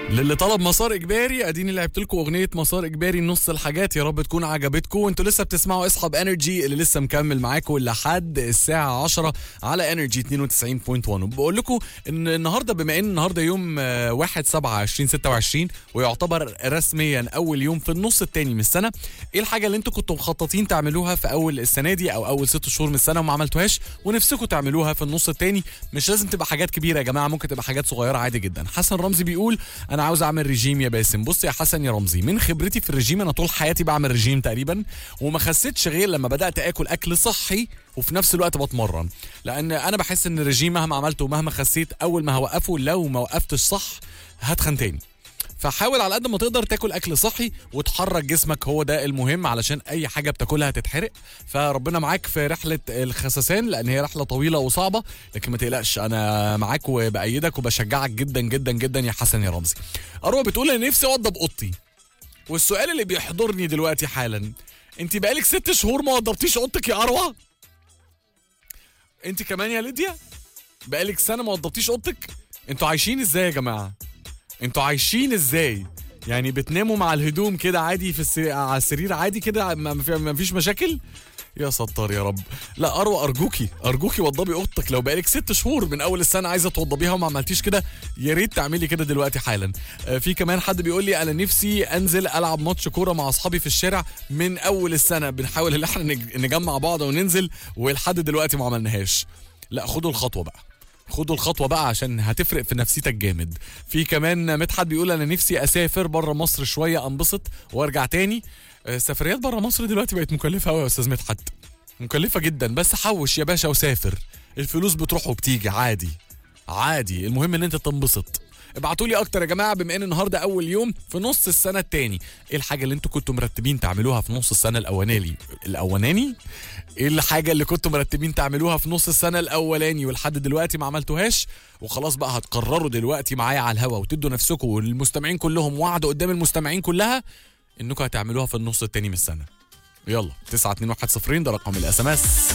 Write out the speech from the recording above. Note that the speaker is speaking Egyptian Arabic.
للي طلب مسار اجباري اديني لعبت لكم اغنيه مسار اجباري نص الحاجات يا رب تكون عجبتكم وانتوا لسه بتسمعوا اصحاب انرجي اللي لسه مكمل معاكم لحد الساعه 10 على انرجي 92.1 وبقول لكم ان النهارده بما ان النهارده يوم آه، 1 7 2026 ويعتبر رسميا اول يوم في النص الثاني من السنه ايه الحاجه اللي انتوا كنتوا مخططين تعملوها في اول السنه دي او اول ست شهور من السنه وما عملتوهاش ونفسكم تعملوها في النص الثاني مش لازم تبقى حاجات كبيره يا جماعه ممكن تبقى حاجات صغيره عادي جدا حسن رمزي بيقول انا عاوز اعمل ريجيم يا باسم بص يا حسن يا رمزي من خبرتي في الرجيم انا طول حياتي بعمل رجيم تقريبا وما خسيتش غير لما بدات اكل اكل صحي وفي نفس الوقت بتمرن لان انا بحس ان الرجيم مهما عملته ومهما خسيت اول ما هوقفه لو ما وقفتش صح هتخن تاني فحاول على قد ما تقدر تاكل اكل صحي وتحرك جسمك هو ده المهم علشان اي حاجه بتاكلها تتحرق فربنا معاك في رحله الخسسان لان هي رحله طويله وصعبه لكن ما تقلقش انا معاك وبأيدك وبشجعك جدا جدا جدا يا حسن يا رمزي اروى بتقول انا نفسي اوضب اوضتي والسؤال اللي بيحضرني دلوقتي حالا انت بقالك ست شهور ما وضبتيش اوضتك يا اروى انت كمان يا ليديا بقالك سنه ما وضبتيش اوضتك انتوا عايشين ازاي يا جماعه انتوا عايشين ازاي يعني بتناموا مع الهدوم كده عادي في السرير على السرير عادي كده ما ما في- ما فيش مشاكل يا ستار يا رب لا اروى ارجوكي ارجوكي وضبي اوضتك لو بقالك ست شهور من اول السنه عايزه توضبيها وما عملتيش كده يا ريت تعملي كده دلوقتي حالا آه، في كمان حد بيقول لي انا نفسي انزل العب ماتش كوره مع اصحابي في الشارع من اول السنه بنحاول ان احنا نج- نجمع بعض وننزل ولحد دلوقتي ما عملناهاش لا خدوا الخطوه بقى خدوا الخطوه بقى عشان هتفرق في نفسيتك جامد في كمان مدحت بيقول انا نفسي اسافر بره مصر شويه انبسط وارجع تاني آه، السفريات بره مصر دلوقتي بقت مكلفه قوي يا استاذ مدحت مكلفه جدا بس حوش يا باشا وسافر الفلوس بتروح وبتيجي عادي عادي المهم ان انت تنبسط ابعتوا لي اكتر يا جماعه بما ان النهارده اول يوم في نص السنه التاني ايه الحاجه اللي انتوا كنتوا مرتبين تعملوها في نص السنه الاولاني الاولاني ايه الحاجه اللي كنتوا مرتبين تعملوها في نص السنه الاولاني ولحد دلوقتي ما عملتوهاش وخلاص بقى هتقرروا دلوقتي معايا على الهوا وتدوا نفسكم والمستمعين كلهم وعد قدام المستمعين كلها انكم هتعملوها في النص التاني من السنه يلا 9 2 1 0 ده رقم الاس ام اس